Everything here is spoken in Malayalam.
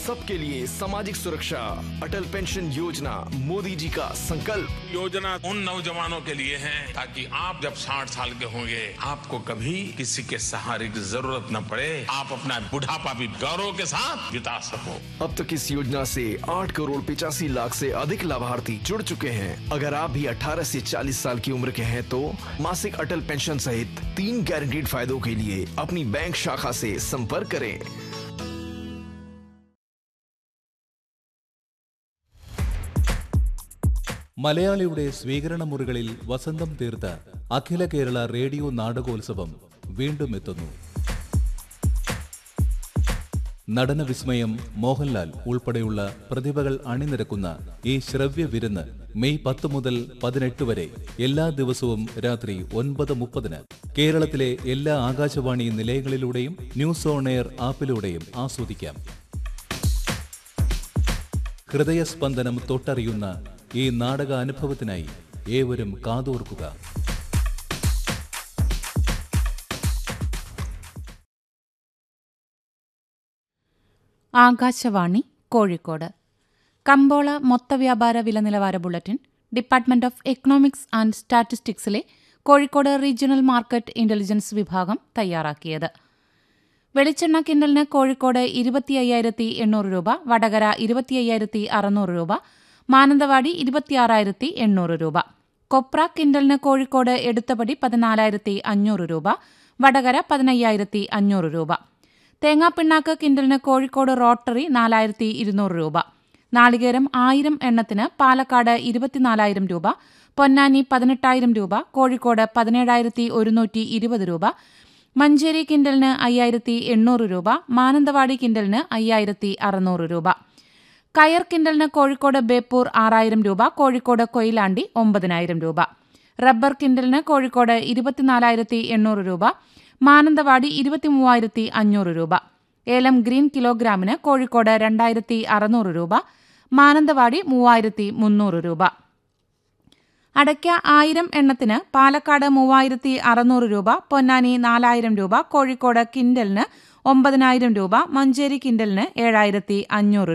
सबके लिए सामाजिक सुरक्षा अटल पेंशन योजना मोदी जी का संकल्प योजना उन नौजवानों के लिए है ताकि आप जब 60 साल के होंगे आपको कभी किसी के सहारे की जरूरत न पड़े आप अपना बुढ़ापा भी गौरव के साथ बिता सको अब तक इस योजना से 8 करोड़ पिचासी लाख से अधिक लाभार्थी जुड़ चुके हैं अगर आप भी 18 से 40 साल की उम्र के हैं तो मासिक अटल पेंशन सहित तीन गारंटीड फायदों के लिए अपनी बैंक शाखा से संपर्क करें മലയാളിയുടെ സ്വീകരണ മുറികളിൽ വസന്തം തീർത്ത അഖില കേരള റേഡിയോ നാടകോത്സവം വീണ്ടും എത്തുന്നു നടന വിസ്മയം മോഹൻലാൽ ഉൾപ്പെടെയുള്ള പ്രതിഭകൾ അണിനിരക്കുന്ന ഈ ശ്രവ്യ വിരുന്ന് മെയ് പത്ത് മുതൽ പതിനെട്ട് വരെ എല്ലാ ദിവസവും രാത്രി ഒൻപത് മുപ്പതിന് കേരളത്തിലെ എല്ലാ ആകാശവാണി നിലയങ്ങളിലൂടെയും ന്യൂസ് ഓൺ എയർ ആപ്പിലൂടെയും ആസ്വദിക്കാം ഹൃദയസ്പന്ദനം തൊട്ടറിയുന്ന ഈ നാടക അനുഭവത്തിനായി ഏവരും കാതോർക്കുക ആകാശവാണി കോഴിക്കോട് കമ്പോള മൊത്തവ്യാപാര വില നിലവാര bulletin department of economics and സ്റ്റാറ്റിസ്റ്റിക്സിലെ കോഴിക്കോട് റീജിയണൽ മാർക്കറ്റ് ഇന്റലിജൻസ് വിഭാഗം തയ്യാറാക്കിയത് വെളിച്ചെണ്ണ കിൻഡലിന് കോഴിക്കോട് ഇരുപത്തി അയ്യായിരത്തി എണ്ണൂറ് രൂപ വടകര ഇരുപത്തി അയ്യായിരത്തി അറുന്നൂറ് രൂപ മാനന്തവാടി ഇരുപത്തിയാറായിരത്തി എണ്ണൂറ് രൂപ കൊപ്ര കിൻഡലിന് കോഴിക്കോട് എടുത്തപടി പതിനാലായിരത്തി അഞ്ഞൂറ് രൂപ വടകര പതിനയ്യായിരത്തി അഞ്ഞൂറ് രൂപ തേങ്ങാപ്പിണ്ണാക്ക് കിൻഡലിന് കോഴിക്കോട് റോട്ടറി നാലായിരത്തി ഇരുന്നൂറ് രൂപ നാളികേരം ആയിരം എണ്ണത്തിന് പാലക്കാട് ഇരുപത്തിനാലായിരം രൂപ പൊന്നാനി പതിനെട്ടായിരം രൂപ കോഴിക്കോട് പതിനേഴായിരത്തി ഒരുന്നൂറ്റി ഇരുപത് രൂപ മഞ്ചേരി കിൻഡലിന് അയ്യായിരത്തി എണ്ണൂറ് രൂപ മാനന്തവാടി കിൻഡലിന് അയ്യായിരത്തി അറുന്നൂറ് രൂപ കയർ കിൻഡലിന് കോഴിക്കോട് ബേപ്പൂർ ആറായിരം രൂപ കോഴിക്കോട് കൊയിലാണ്ടി ഒമ്പതിനായിരം രൂപ റബ്ബർ കിൻഡലിന് കോഴിക്കോട് ഇരുപത്തിനാലായിരത്തി എണ്ണൂറ് രൂപ മാനന്തവാടി ഇരുപത്തിമൂവായിരത്തി അഞ്ഞൂറ് രൂപ ഏലം ഗ്രീൻ കിലോഗ്രാമിന് കോഴിക്കോട് രണ്ടായിരത്തി അറുന്നൂറ് രൂപ മാനന്തവാടി മൂവായിരത്തി മുന്നൂറ് രൂപ അടയ്ക്ക ആയിരം എണ്ണത്തിന് പാലക്കാട് മൂവായിരത്തി അറുന്നൂറ് രൂപ പൊന്നാനി നാലായിരം രൂപ കോഴിക്കോട് കിൻഡലിന് ഒമ്പതിനായിരം രൂപ മഞ്ചേരി കിൻഡലിന് ഏഴായിരത്തി അഞ്ഞൂറ്